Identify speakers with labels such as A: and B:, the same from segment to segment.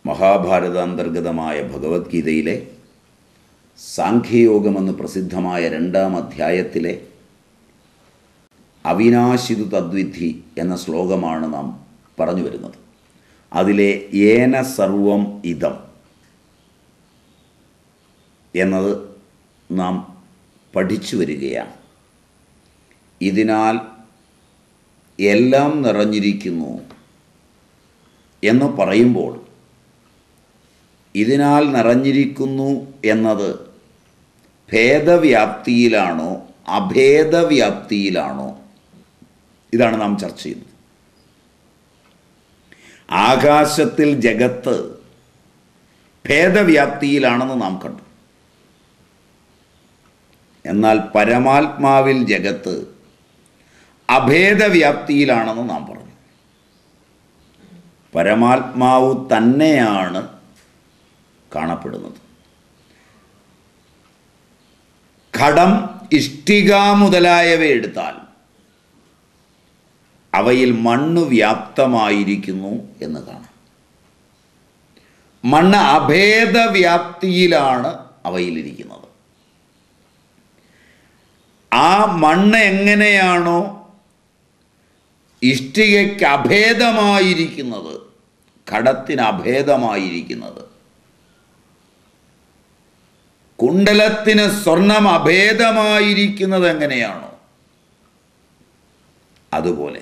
A: മഹാഭാരതാന്തർഗതമായ ഭഗവത്ഗീതയിലെ സാഖ്യയോഗമെന്ന് പ്രസിദ്ധമായ രണ്ടാം അധ്യായത്തിലെ അവിനാശിതു തദ്വിധി എന്ന ശ്ലോകമാണ് നാം പറഞ്ഞു വരുന്നത് അതിലെ ഏന സർവം ഇതം എന്നത് നാം പഠിച്ചു വരികയാണ് ഇതിനാൽ എല്ലാം നിറഞ്ഞിരിക്കുന്നു എന്ന് പറയുമ്പോൾ ഇതിനാൽ നിറഞ്ഞിരിക്കുന്നു എന്നത് ഭേദവ്യാപ്തിയിലാണോ അഭേദവ്യാപ്തിയിലാണോ ഇതാണ് നാം ചർച്ച ചെയ്യുന്നത് ആകാശത്തിൽ ജഗത്ത് ഭേദവ്യാപ്തിയിലാണെന്ന് നാം കണ്ടു എന്നാൽ പരമാത്മാവിൽ ജഗത്ത് അഭേദവ്യാപ്തിയിലാണെന്ന് നാം പറഞ്ഞു പരമാത്മാവ് തന്നെയാണ് കാണപ്പെടുന്നത് ഘടം ഇഷ്ടിക മുതലായവ എടുത്താൽ അവയിൽ മണ്ണ് വ്യാപ്തമായിരിക്കുന്നു എന്ന് കാണാം മണ്ണ് അഭേദവ്യാപ്തിയിലാണ് അവയിലിരിക്കുന്നത് ആ മണ്ണ് എങ്ങനെയാണോ ഇഷ്ടികയ്ക്ക് അഭേദമായിരിക്കുന്നത് ഘടത്തിന് അഭേദമായിരിക്കുന്നത് കുണ്ടലത്തിന് സ്വർണം അഭേദമായിരിക്കുന്നത് എങ്ങനെയാണോ അതുപോലെ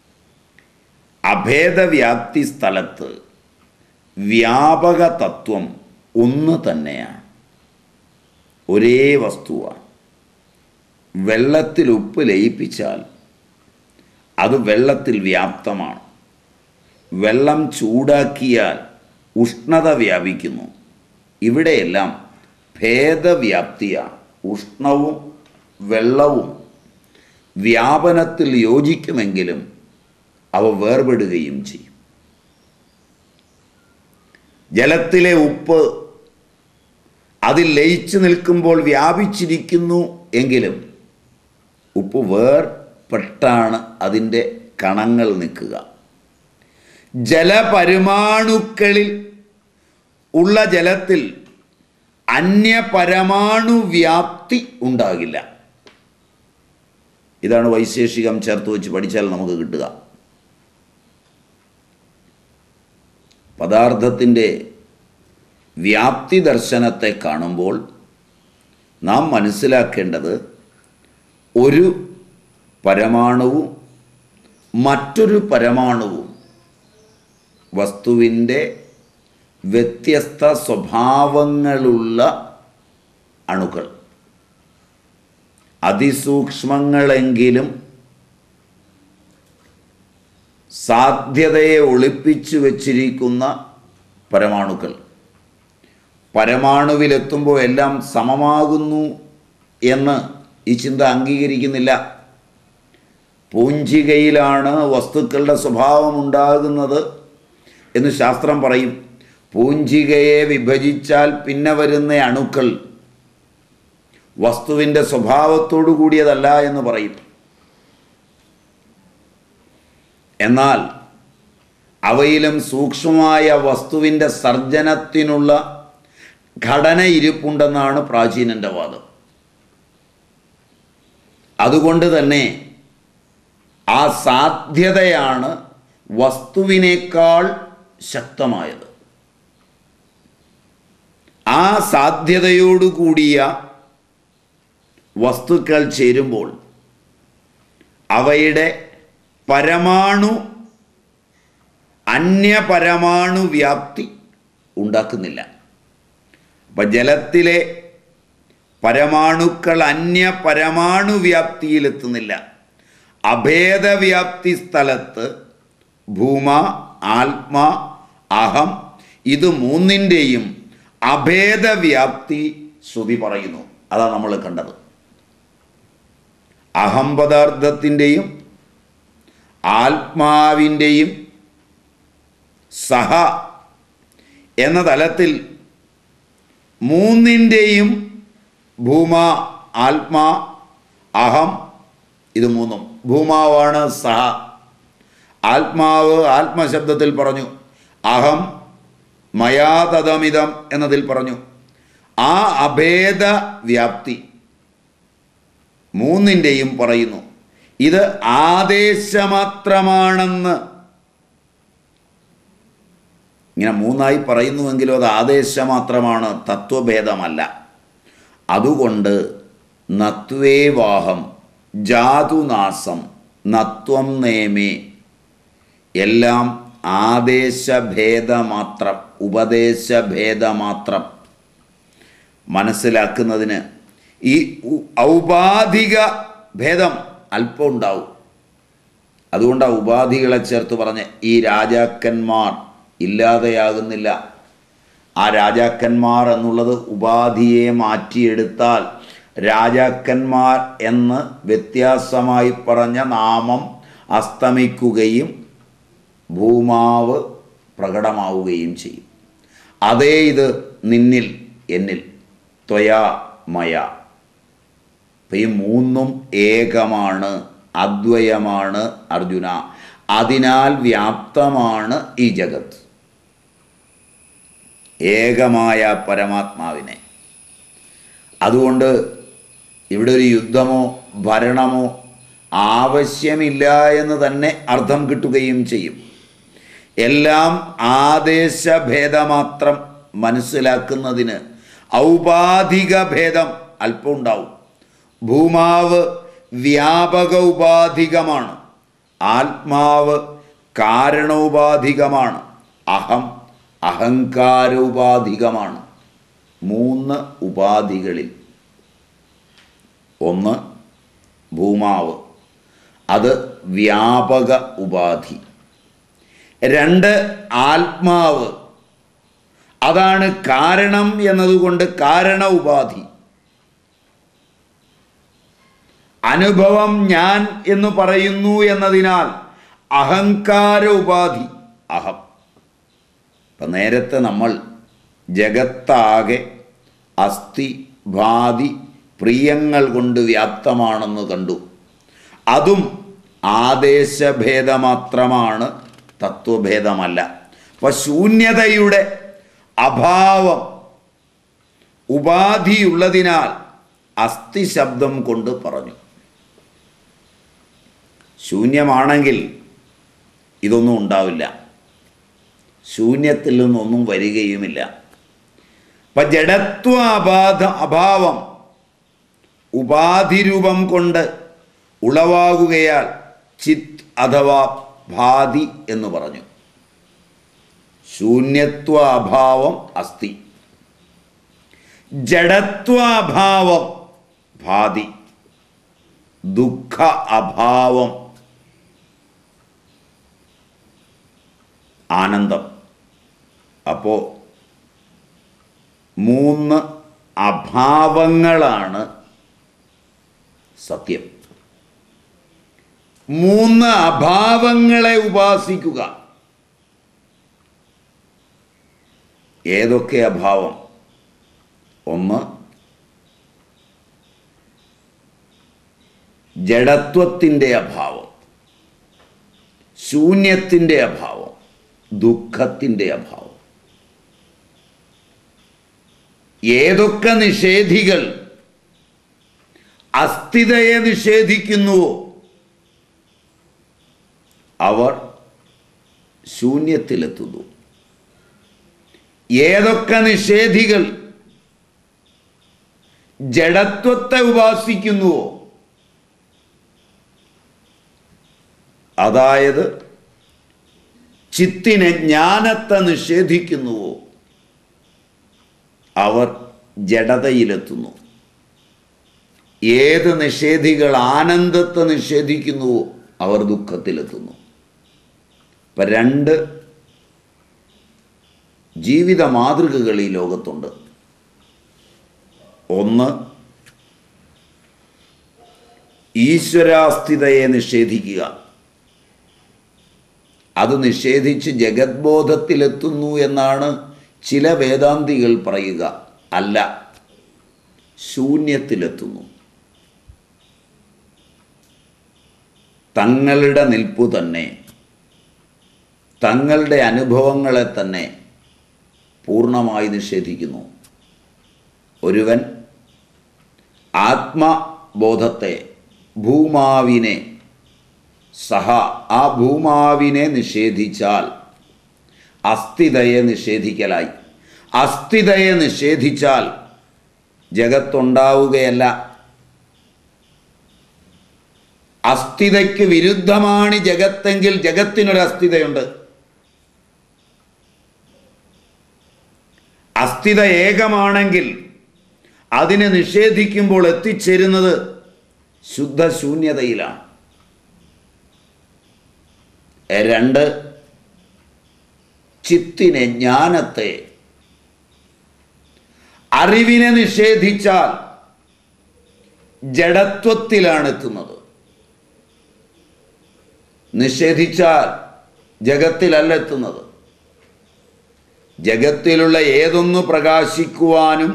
A: അഭേദവ്യാപ്തി സ്ഥലത്ത് വ്യാപക തത്വം ഒന്ന് തന്നെയാണ് ഒരേ വസ്തുവാണ് വെള്ളത്തിൽ ഉപ്പ് ലയിപ്പിച്ചാൽ അത് വെള്ളത്തിൽ വ്യാപ്തമാണ് വെള്ളം ചൂടാക്കിയാൽ ഉഷ്ണത വ്യാപിക്കുന്നു ഇവിടെയെല്ലാം ഭേദവ്യാപ്തിയാണ് ഉഷ്ണവും വെള്ളവും വ്യാപനത്തിൽ യോജിക്കുമെങ്കിലും അവ വേർപെടുകയും ചെയ്യും ജലത്തിലെ ഉപ്പ് അതിൽ ലയിച്ചു നിൽക്കുമ്പോൾ വ്യാപിച്ചിരിക്കുന്നു എങ്കിലും ഉപ്പ് വേർപെട്ടാണ് അതിൻ്റെ കണങ്ങൾ നിൽക്കുക ജലപരമാണുക്കളിൽ ഉള്ള ജലത്തിൽ അന്യപരമാണു വ്യാപ്തി ഉണ്ടാകില്ല ഇതാണ് വൈശേഷികം ചേർത്ത് വെച്ച് പഠിച്ചാൽ നമുക്ക് കിട്ടുക പദാർത്ഥത്തിൻ്റെ വ്യാപ്തി ദർശനത്തെ കാണുമ്പോൾ നാം മനസ്സിലാക്കേണ്ടത് ഒരു പരമാണുവും മറ്റൊരു പരമാണുവും വസ്തുവിൻ്റെ വ്യത്യസ്ത സ്വഭാവങ്ങളുള്ള അണുക്കൾ അതിസൂക്ഷ്മങ്ങളെങ്കിലും സാധ്യതയെ ഒളിപ്പിച്ചു വച്ചിരിക്കുന്ന പരമാണുക്കൾ പരമാണുവിലെത്തുമ്പോൾ എല്ലാം സമമാകുന്നു എന്ന് ഈ ചിന്ത അംഗീകരിക്കുന്നില്ല പൂഞ്ചികയിലാണ് വസ്തുക്കളുടെ സ്വഭാവം ഉണ്ടാകുന്നത് എന്ന് ശാസ്ത്രം പറയും പൂഞ്ചികയെ വിഭജിച്ചാൽ പിന്നെ വരുന്ന അണുക്കൾ വസ്തുവിൻ്റെ സ്വഭാവത്തോടു കൂടിയതല്ല എന്ന് പറയും എന്നാൽ അവയിലും സൂക്ഷ്മമായ വസ്തുവിൻ്റെ സർജനത്തിനുള്ള ഘടന ഇരിപ്പുണ്ടെന്നാണ് പ്രാചീനൻ്റെ വാദം അതുകൊണ്ട് തന്നെ ആ സാധ്യതയാണ് വസ്തുവിനേക്കാൾ ശക്തമായത് ആ സാധ്യതയോടുകൂടിയ വസ്തുക്കൾ ചേരുമ്പോൾ അവയുടെ പരമാണു അന്യപരമാണു വ്യാപ്തി ഉണ്ടാക്കുന്നില്ല അപ്പം ജലത്തിലെ പരമാണുക്കൾ അന്യ പരമാണു വ്യാപ്തിയിലെത്തുന്നില്ല അഭേദവ്യാപ്തി സ്ഥലത്ത് ഭൂമ ആത്മ അഹം ഇത് മൂന്നിൻ്റെയും അഭേദവ്യാപ്തി ശ്രുതി പറയുന്നു അതാണ് നമ്മൾ കണ്ടത് അഹം പദാർത്ഥത്തിൻ്റെയും ആത്മാവിൻ്റെയും സഹ എന്ന തലത്തിൽ മൂന്നിൻ്റെയും ഭൂമ ആത്മാ അഹം ഇത് മൂന്നും ഭൂമാവാണ് സഹ ആത്മാവ് ആത്മശബ്ദത്തിൽ പറഞ്ഞു അഹം മയാതതമിതം എന്നതിൽ പറഞ്ഞു ആ അഭേദ വ്യാപ്തി മൂന്നിൻ്റെയും പറയുന്നു ഇത് ആദേശമാത്രമാണെന്ന് ഇങ്ങനെ മൂന്നായി പറയുന്നുവെങ്കിലും അത് ആദേശമാത്രമാണ് തത്വഭേദമല്ല അതുകൊണ്ട് നത്വേവാഹം ജാതുനാസം നത്വം നേമേ എല്ലാം ആദേശഭേദമാത്രം ഉപദേശഭേദമാത്രം മനസ്സിലാക്കുന്നതിന് ഈ ഉ- ഔപാധിക ഭേദം അല്പം ഉണ്ടാവും അതുകൊണ്ട് ആ ഉപാധികളെ ചേർത്ത് പറഞ്ഞ് ഈ രാജാക്കന്മാർ ഇല്ലാതെയാകുന്നില്ല ആ രാജാക്കന്മാർ എന്നുള്ളത് ഉപാധിയെ മാറ്റിയെടുത്താൽ രാജാക്കന്മാർ എന്ന് വ്യത്യാസമായി പറഞ്ഞ നാമം അസ്തമിക്കുകയും ഭൂമാവ് പ്രകടമാവുകയും ചെയ്യും അതേ ഇത് നിന്നിൽ എന്നിൽ ത്വയാ മയ അപ്പം ഈ മൂന്നും ഏകമാണ് അദ്വയമാണ് അർജുന അതിനാൽ വ്യാപ്തമാണ് ഈ ജഗത്ത് ഏകമായ പരമാത്മാവിനെ അതുകൊണ്ട് ഇവിടെ ഒരു യുദ്ധമോ ഭരണമോ ആവശ്യമില്ല എന്ന് തന്നെ അർത്ഥം കിട്ടുകയും ചെയ്യും എല്ലാം ആദേശഭേദമാത്രം മനസ്സിലാക്കുന്നതിന് ഔപാധിക ഭേദം അല്പം ഉണ്ടാവും ഭൂമാവ് വ്യാപക ഉപാധികമാണ് ആത്മാവ് കാരണോപാധികമാണ് അഹം അഹങ്കാരോപാധികമാണ് മൂന്ന് ഉപാധികളിൽ ഒന്ന് ഭൂമാവ് അത് വ്യാപക ഉപാധി രണ്ട് ആത്മാവ് അതാണ് കാരണം എന്നതുകൊണ്ട് കാരണ ഉപാധി അനുഭവം ഞാൻ എന്ന് പറയുന്നു എന്നതിനാൽ അഹങ്കാര ഉപാധി അഹം ഇപ്പം നേരത്തെ നമ്മൾ ജഗത്താകെ അസ്ഥി ഭാതി പ്രിയങ്ങൾ കൊണ്ട് വ്യാപ്തമാണെന്ന് കണ്ടു അതും ആദേശഭേദമാത്രമാണ് തത്വഭേദമല്ല അപ്പോൾ ശൂന്യതയുടെ അഭാവം ഉപാധിയുള്ളതിനാൽ അസ്ഥി ശബ്ദം കൊണ്ട് പറഞ്ഞു ശൂന്യമാണെങ്കിൽ ഇതൊന്നും ഉണ്ടാവില്ല ശൂന്യത്തിൽ നിന്നൊന്നും വരികയുമില്ല അപ്പം ജഡത്വ അബാധ അഭാവം ഉപാധിരൂപം കൊണ്ട് ഉളവാകുകയാൽ ചിത് അഥവാ ഭാതി എന്ന് പറഞ്ഞു ശൂന്യത്വ അഭാവം അസ്തി ജഡത്വാഭാവം ഭാതി ദുഃഖ അഭാവം ആനന്ദം അപ്പോൾ മൂന്ന് അഭാവങ്ങളാണ് സത്യം മൂന്ന് അഭാവങ്ങളെ ഉപാസിക്കുക ഏതൊക്കെ അഭാവം ഒന്ന് ജഡത്വത്തിൻ്റെ അഭാവം ശൂന്യത്തിൻ്റെ അഭാവം ദുഃഖത്തിൻ്റെ അഭാവം ഏതൊക്കെ നിഷേധികൾ അസ്ഥിതയെ നിഷേധിക്കുന്നുവോ അവർ ശൂന്യത്തിലെത്തുന്നു ഏതൊക്കെ നിഷേധികൾ ജഡത്വത്തെ ഉപാസിക്കുന്നുവോ അതായത് ചിത്തിനെ ജ്ഞാനത്തെ നിഷേധിക്കുന്നുവോ അവർ ജഡതയിലെത്തുന്നു ഏത് നിഷേധികൾ ആനന്ദത്തെ നിഷേധിക്കുന്നുവോ അവർ ദുഃഖത്തിലെത്തുന്നു ഇപ്പം രണ്ട് ജീവിത മാതൃകകൾ ഈ ലോകത്തുണ്ട് ഒന്ന് ഈശ്വരാസ്ഥിതയെ നിഷേധിക്കുക അത് നിഷേധിച്ച് ജഗത്ബോധത്തിലെത്തുന്നു എന്നാണ് ചില വേദാന്തികൾ പറയുക അല്ല ശൂന്യത്തിലെത്തുന്നു തങ്ങളുടെ നിൽപ്പു തന്നെ തങ്ങളുടെ അനുഭവങ്ങളെ തന്നെ പൂർണ്ണമായി നിഷേധിക്കുന്നു ഒരുവൻ ആത്മബോധത്തെ ഭൂമാവിനെ സഹ ആ ഭൂമാവിനെ നിഷേധിച്ചാൽ അസ്ഥിതയെ നിഷേധിക്കലായി അസ്ഥിതയെ നിഷേധിച്ചാൽ ജഗത്തുണ്ടാവുകയല്ല അസ്ഥിതയ്ക്ക് വിരുദ്ധമാണ് ജഗത്തെങ്കിൽ ജഗത്തിനൊരു അസ്ഥിതയുണ്ട് അസ്ഥിത ഏകമാണെങ്കിൽ അതിനെ നിഷേധിക്കുമ്പോൾ എത്തിച്ചേരുന്നത് ശുദ്ധശൂന്യതയിലാണ് രണ്ട് ചിത്തിനെ ജ്ഞാനത്തെ അറിവിനെ നിഷേധിച്ചാൽ ജഡത്വത്തിലാണ് എത്തുന്നത് നിഷേധിച്ചാൽ ജഗത്തിലല്ല എത്തുന്നത് ജഗത്തിലുള്ള ഏതൊന്നു പ്രകാശിക്കുവാനും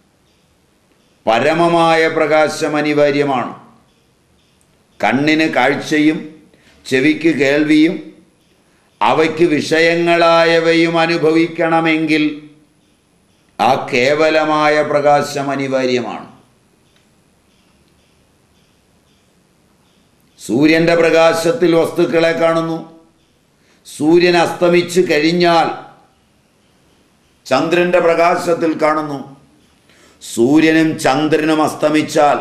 A: പരമമായ പ്രകാശം അനിവാര്യമാണ് കണ്ണിന് കാഴ്ചയും ചെവിക്ക് കേൾവിയും അവയ്ക്ക് വിഷയങ്ങളായവയും അനുഭവിക്കണമെങ്കിൽ ആ കേവലമായ പ്രകാശം അനിവാര്യമാണ് സൂര്യൻ്റെ പ്രകാശത്തിൽ വസ്തുക്കളെ കാണുന്നു സൂര്യൻ അസ്തമിച്ച് കഴിഞ്ഞാൽ ചന്ദ്രൻ്റെ പ്രകാശത്തിൽ കാണുന്നു സൂര്യനും ചന്ദ്രനും അസ്തമിച്ചാൽ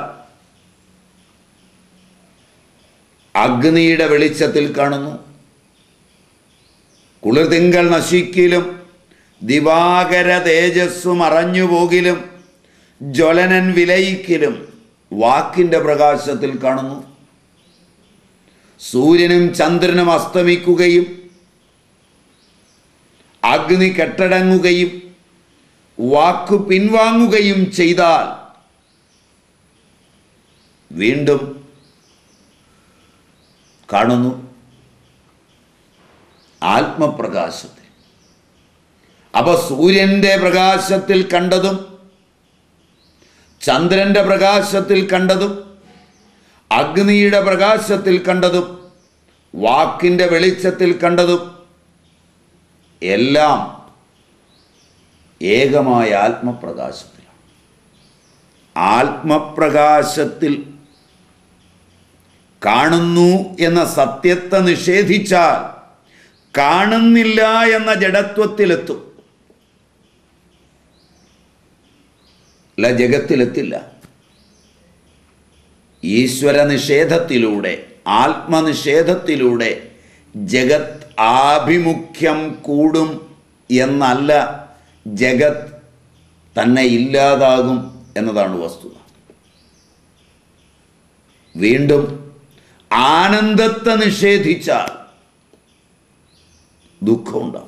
A: അഗ്നിയുടെ വെളിച്ചത്തിൽ കാണുന്നു കുളിർതിങ്കൾ നശിക്കലും ദിവാകര തേജസ്സു മറഞ്ഞു പോകിലും ജ്വലനൻ വിലയിക്കലും വാക്കിൻ്റെ പ്രകാശത്തിൽ കാണുന്നു സൂര്യനും ചന്ദ്രനും അസ്തമിക്കുകയും അഗ്നി കെട്ടടങ്ങുകയും വാക്കു പിൻവാങ്ങുകയും ചെയ്താൽ വീണ്ടും കാണുന്നു ആത്മപ്രകാശത്തിൽ അപ്പൊ സൂര്യന്റെ പ്രകാശത്തിൽ കണ്ടതും ചന്ദ്രന്റെ പ്രകാശത്തിൽ കണ്ടതും അഗ്നിയുടെ പ്രകാശത്തിൽ കണ്ടതും വാക്കിൻ്റെ വെളിച്ചത്തിൽ കണ്ടതും എല്ലാം ഏകമായ ആത്മപ്രകാശത്തിലാണ് ആത്മപ്രകാശത്തിൽ കാണുന്നു എന്ന സത്യത്തെ നിഷേധിച്ചാൽ കാണുന്നില്ല എന്ന ജഡത്വത്തിലെത്തും അല്ല ജഗത്തിലെത്തില്ല ഈശ്വര നിഷേധത്തിലൂടെ ആത്മനിഷേധത്തിലൂടെ ജഗത് ആഭിമുഖ്യം കൂടും എന്നല്ല ജഗത് തന്നെ ഇല്ലാതാകും എന്നതാണ് വസ്തുത വീണ്ടും ആനന്ദത്തെ നിഷേധിച്ചാൽ ദുഃഖമുണ്ടാവും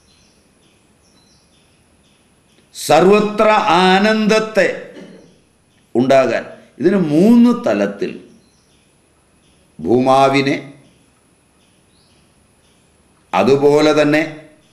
A: സർവത്ര ആനന്ദത്തെ ഉണ്ടാകാൻ ഇതിന് മൂന്ന് തലത്തിൽ ഭൂമാവിനെ അതുപോലെ തന്നെ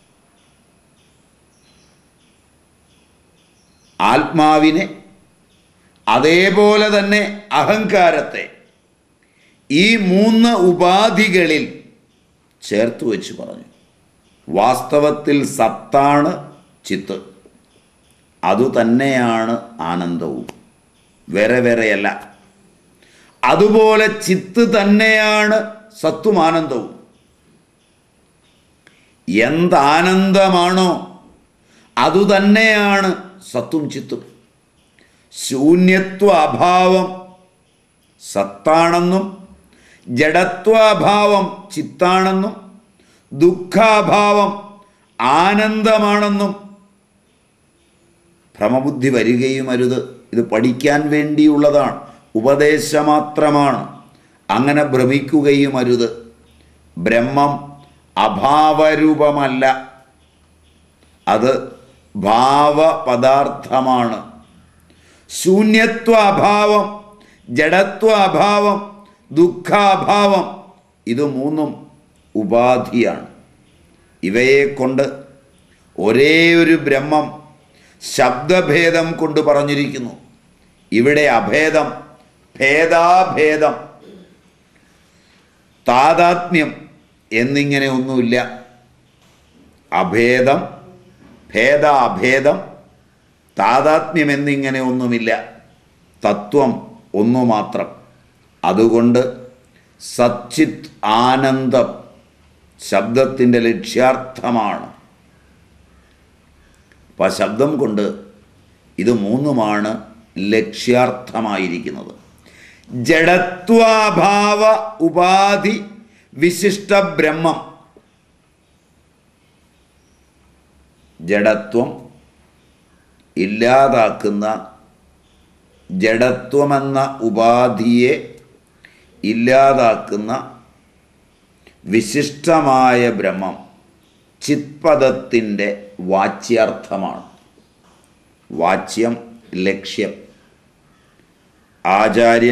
A: ആത്മാവിനെ അതേപോലെ തന്നെ അഹങ്കാരത്തെ ഈ മൂന്ന് ഉപാധികളിൽ ചേർത്ത് വെച്ച് പറഞ്ഞു വാസ്തവത്തിൽ സത്താണ് ചിത്ത് അതുതന്നെയാണ് ആനന്ദവും വേറെ വേറെയല്ല അതുപോലെ ചിത്ത് തന്നെയാണ് സത്തും ആനന്ദവും എന്താനന്ദമാണോ അതുതന്നെയാണ് സത്തും ചിത്തും ശൂന്യത്വ അഭാവം സത്താണെന്നും ജഡത്വാഭാവം ചിത്താണെന്നും ദുഃഖാഭാവം ആനന്ദമാണെന്നും ഭ്രമബുദ്ധി വരികയും അരുത് ഇത് പഠിക്കാൻ വേണ്ടിയുള്ളതാണ് ഉപദേശമാത്രമാണ് അങ്ങനെ ഭ്രമിക്കുകയും അരുത് ബ്രഹ്മം അഭാവരൂപമല്ല അത് ഭാവപദാർത്ഥമാണ് ശൂന്യത്വ അഭാവം ജഡത്വ അഭാവം ദുഃഖാഭാവം ഇത് മൂന്നും ഉപാധിയാണ് ഇവയെ കൊണ്ട് ഒരേ ഒരു ബ്രഹ്മം ശബ്ദഭേദം കൊണ്ട് പറഞ്ഞിരിക്കുന്നു ഇവിടെ അഭേദം ഭേദാഭേദം താതാത്മ്യം എന്നിങ്ങനെ ഒന്നുമില്ല അഭേദം ഭേദ അഭേദം താതാത്മ്യം എന്നിങ്ങനെ ഒന്നുമില്ല തത്വം ഒന്നു മാത്രം അതുകൊണ്ട് സച്ചിത് ആനന്ദം ശബ്ദത്തിൻ്റെ ലക്ഷ്യാർത്ഥമാണ് അപ്പം ആ ശബ്ദം കൊണ്ട് ഇത് മൂന്നുമാണ് ലക്ഷ്യാർത്ഥമായിരിക്കുന്നത് ജഡത്വാഭാവ ഉപാധി വിശിഷ്ട ബ്രഹ്മം ജഡത്വം ഇല്ലാതാക്കുന്ന ജഡത്വമെന്ന ഉപാധിയെ ഇല്ലാതാക്കുന്ന വിശിഷ്ടമായ ബ്രഹ്മം ചിത്പദത്തിൻ്റെ വാച്യാർത്ഥമാണ് വാച്യം ലക്ഷ്യം ആചാര്യൻ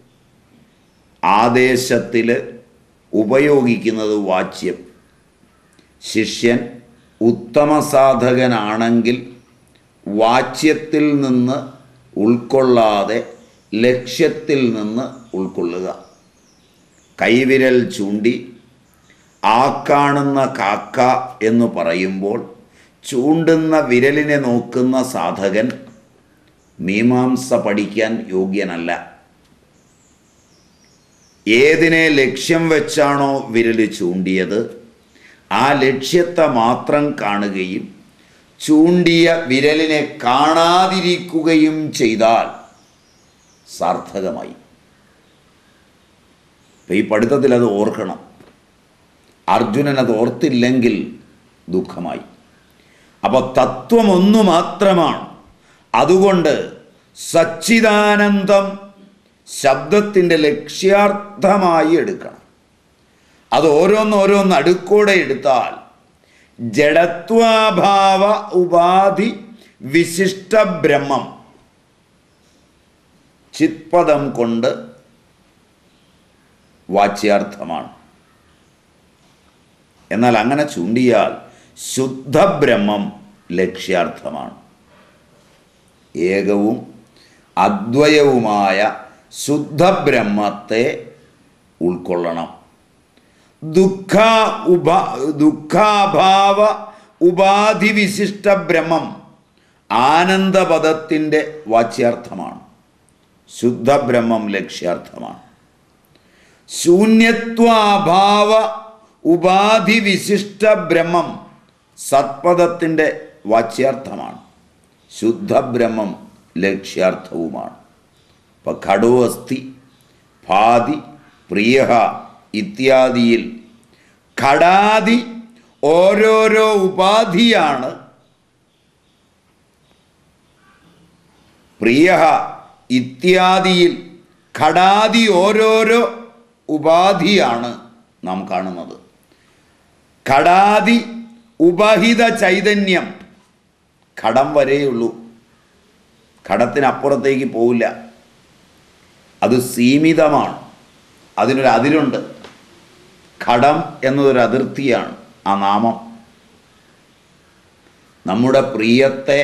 A: ആദേശത്തിൽ ഉപയോഗിക്കുന്നത് വാച്യം ശിഷ്യൻ ഉത്തമ സാധകനാണെങ്കിൽ വാച്യത്തിൽ നിന്ന് ഉൾക്കൊള്ളാതെ ലക്ഷ്യത്തിൽ നിന്ന് ഉൾക്കൊള്ളുക കൈവിരൽ ചൂണ്ടി ആ കാണുന്ന കാക്ക എന്ന് പറയുമ്പോൾ ചൂണ്ടുന്ന വിരലിനെ നോക്കുന്ന സാധകൻ മീമാംസ പഠിക്കാൻ യോഗ്യനല്ല ഏതിനെ ലക്ഷ്യം വെച്ചാണോ വിരൽ ചൂണ്ടിയത് ആ ലക്ഷ്യത്തെ മാത്രം കാണുകയും ചൂണ്ടിയ വിരലിനെ കാണാതിരിക്കുകയും ചെയ്താൽ സാർത്ഥകമായി അപ്പം ഈ പഠിത്തത്തിൽ അത് ഓർക്കണം അർജുനൻ അത് ഓർത്തില്ലെങ്കിൽ ദുഃഖമായി അപ്പോൾ തത്വം ഒന്നു മാത്രമാണ് അതുകൊണ്ട് സച്ചിദാനന്ദം ശബ്ദത്തിൻ്റെ ലക്ഷ്യാർത്ഥമായി എടുക്കണം അത് ഓരോന്നോരോന്ന് അടുക്കോടെ എടുത്താൽ ജഡത്വാഭാവ ഉപാധി വിശിഷ്ട ബ്രഹ്മം ചിത്പദം കൊണ്ട് വാച്യാർത്ഥമാണ് എന്നാൽ അങ്ങനെ ചൂണ്ടിയാൽ ശുദ്ധബ്രഹ്മം ലക്ഷ്യാർത്ഥമാണ് ഏകവും അദ്വയവുമായ ശുദ്ധബ്രഹ്മത്തെ ഉൾക്കൊള്ളണം ദുഃഖ ഉപ ദുഃഖാഭാവ ഉപാധി വിശിഷ്ട ബ്രഹ്മം ആനന്ദപദത്തിൻ്റെ വാച്യാർത്ഥമാണ് ശുദ്ധബ്രഹ്മം ലക്ഷ്യാർത്ഥമാണ് ശൂന്യത്വാഭാവ ഉപാധി വിശിഷ്ട ബ്രഹ്മം സത്പദത്തിൻ്റെ വാച്യാർത്ഥമാണ് ശുദ്ധബ്രഹ്മം ലക്ഷ്യാർത്ഥവുമാണ് ഇപ്പം ഘടോ അസ്ഥി ഭാതി പ്രിയ ഇത്യാദിയിൽ ഘടാദി ഓരോരോ ഉപാധിയാണ് പ്രിയ ഇത്യാദിയിൽ ഘടാദി ഓരോരോ ഉപാധിയാണ് നാം കാണുന്നത് ഘടാദി ഉപഹിത ചൈതന്യം ഘടം വരെയുള്ളൂ ഘടത്തിനപ്പുറത്തേക്ക് പോവില്ല അത് സീമിതമാണ് അതിനൊരു അതിരുണ്ട് ഘടം എന്നതൊരു അതിർത്തിയാണ് ആ നാമം നമ്മുടെ പ്രിയത്തെ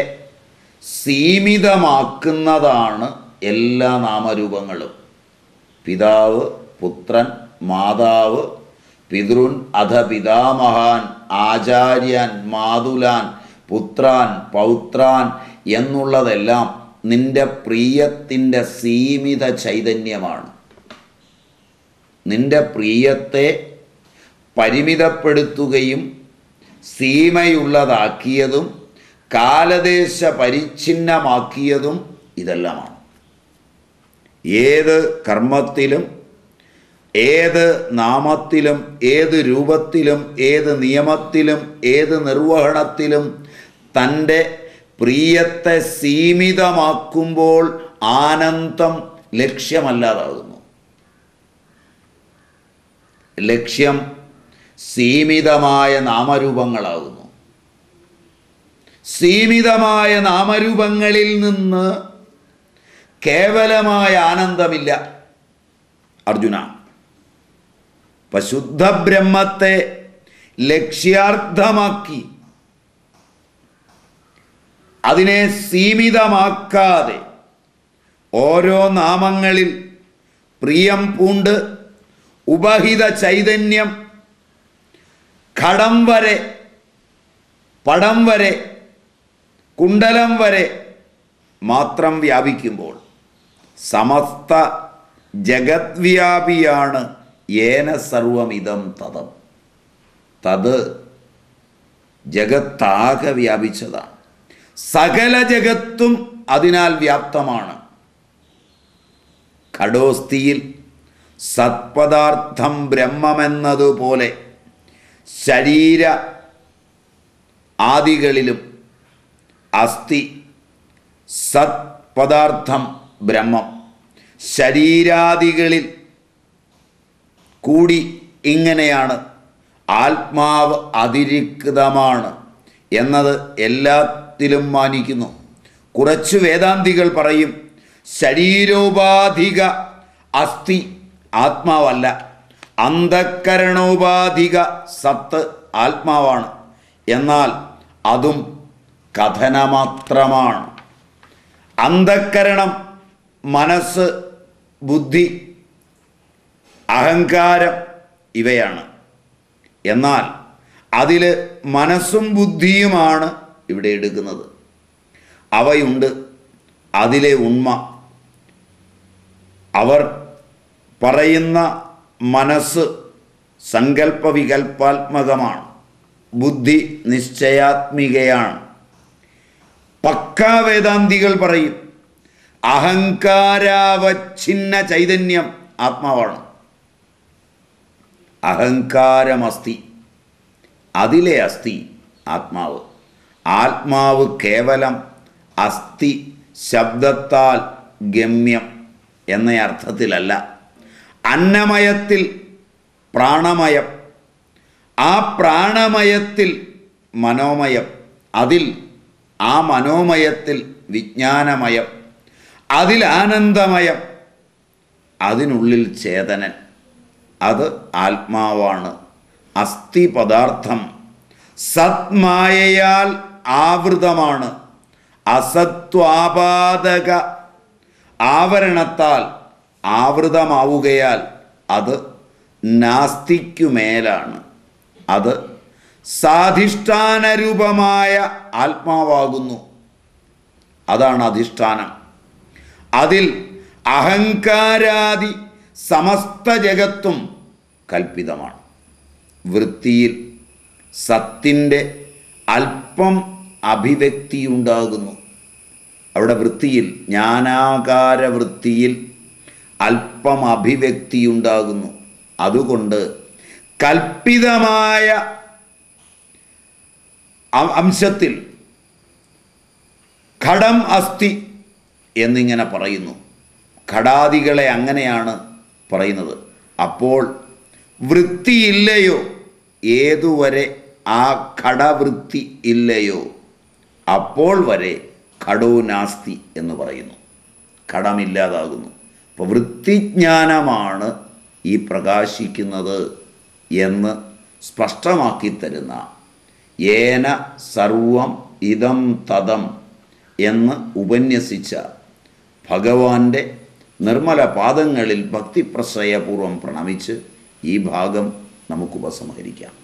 A: സീമിതമാക്കുന്നതാണ് എല്ലാ നാമരൂപങ്ങളും പിതാവ് പുത്രൻ മാതാവ് പിതൃൻ അധ പിതാമഹാൻ ആചാര്യൻ മാതുലാൻ പുത്രാൻ പൗത്രാൻ എന്നുള്ളതെല്ലാം നിന്റെ പ്രിയത്തിൻ്റെ സീമിത ചൈതന്യമാണ് നിന്റെ പ്രിയത്തെ പരിമിതപ്പെടുത്തുകയും സീമയുള്ളതാക്കിയതും കാലദേശ പരിച്ഛിന്നമാക്കിയതും ഇതെല്ലാമാണ് ഏത് കർമ്മത്തിലും ഏത് നാമത്തിലും ഏത് രൂപത്തിലും ഏത് നിയമത്തിലും ഏത് നിർവഹണത്തിലും തൻ്റെ പ്രിയത്തെ സീമിതമാക്കുമ്പോൾ ആനന്ദം ലക്ഷ്യമല്ലാതാകുന്നു ലക്ഷ്യം സീമിതമായ നാമരൂപങ്ങളാകുന്നു സീമിതമായ നാമരൂപങ്ങളിൽ നിന്ന് കേവലമായ ആനന്ദമില്ല അർജുന ഇപ്പം ശുദ്ധബ്രഹ്മത്തെ ലക്ഷ്യാർത്ഥമാക്കി അതിനെ സീമിതമാക്കാതെ ഓരോ നാമങ്ങളിൽ പ്രിയം പൂണ്ട് ഉപഹിത ചൈതന്യം ഘടം വരെ പടം വരെ കുണ്ടലം വരെ മാത്രം വ്യാപിക്കുമ്പോൾ സമസ്ത ജഗദ്വ്യാപിയാണ് ഏന സർവമിതം തതം തത് ജഗത്താകെ വ്യാപിച്ചതാണ് സകല ജഗത്തും അതിനാൽ വ്യാപ്തമാണ് ഘടോസ്ഥിയിൽ സത്പദാർത്ഥം ബ്രഹ്മമെന്നതുപോലെ ശരീര ആദികളിലും അസ്ഥി സത്പദാർത്ഥം ബ്രഹ്മം ശരീരാദികളിൽ കൂടി ഇങ്ങനെയാണ് ആത്മാവ് അതിരിക്തമാണ് എന്നത് എല്ലാത്തിലും മാനിക്കുന്നു കുറച്ച് വേദാന്തികൾ പറയും ശരീരോപാധിക അസ്ഥി ആത്മാവല്ല അന്ധക്കരണോപാധിക സത്ത് ആത്മാവാണ് എന്നാൽ അതും കഥനമാത്രമാണ് അന്ധക്കരണം മനസ്സ് ബുദ്ധി അഹങ്കാരം ഇവയാണ് എന്നാൽ അതിൽ മനസ്സും ബുദ്ധിയുമാണ് ഇവിടെ എടുക്കുന്നത് അവയുണ്ട് അതിലെ ഉണ്മ അവർ പറയുന്ന മനസ്സ് സങ്കല്പവികൽപ്പാത്മകമാണ് ബുദ്ധി നിശ്ചയാത്മികയാണ് പക്കാ വേദാന്തികൾ പറയും അഹങ്കാരാവച്ഛിന്ന ചൈതന്യം ആത്മാവാണ് അഹങ്കാരമസ്തി അതിലെ അസ്ഥി ആത്മാവ് ആത്മാവ് കേവലം അസ്ഥി ശബ്ദത്താൽ ഗമ്യം എന്ന അർത്ഥത്തിലല്ല അന്നമയത്തിൽ പ്രാണമയം ആ പ്രാണമയത്തിൽ മനോമയം അതിൽ ആ മനോമയത്തിൽ വിജ്ഞാനമയം അതിൽ ആനന്ദമയം അതിനുള്ളിൽ ചേതനൻ അത് ആത്മാവാണ് അസ്ഥി പദാർത്ഥം സത്മായയാൽ ആവൃതമാണ് അസത്വാപാദക ആവരണത്താൽ ആവൃതമാവുകയാൽ അത് നാസ്തിക്കുമേലാണ് അത് സാധിഷ്ഠാനരൂപമായ ആത്മാവാകുന്നു അതാണ് അധിഷ്ഠാനം അതിൽ അഹങ്കാരാദി സമസ്ത ജഗത്തും കൽപ്പിതമാണ് വൃത്തിയിൽ സത്തിൻ്റെ അല്പം അഭിവ്യക്തിയുണ്ടാകുന്നു അവിടെ വൃത്തിയിൽ ജ്ഞാനാകാര വൃത്തിയിൽ അല്പം അഭിവ്യക്തിയുണ്ടാകുന്നു അതുകൊണ്ട് കൽപ്പിതമായ അ- അംശത്തിൽ ഘടം അസ്ഥി എന്നിങ്ങനെ പറയുന്നു ഘടാദികളെ അങ്ങനെയാണ് പറയുന്നത് അപ്പോൾ വൃത്തിയില്ലയോ ഏതുവരെ ആ ഘടവൃത്തി ഇല്ലയോ അപ്പോൾ വരെ ഘടോ നാസ്തി എന്ന് പറയുന്നു ഘടമില്ലാതാകുന്നു അപ്പോൾ വൃത്തിജ്ഞാനമാണ് ഈ പ്രകാശിക്കുന്നത് എന്ന് സ്പഷ്ടമാക്കി തരുന്ന ഏന സർവം ഇതം തതം എന്ന് ഉപന്യസിച്ച ഭഗവാന്റെ നിർമ്മല പാദങ്ങളിൽ ഭക്തിപ്രശ്രയപൂർവം പ്രണമിച്ച് ഈ ഭാഗം നമുക്ക് ഉപസംഹരിക്കാം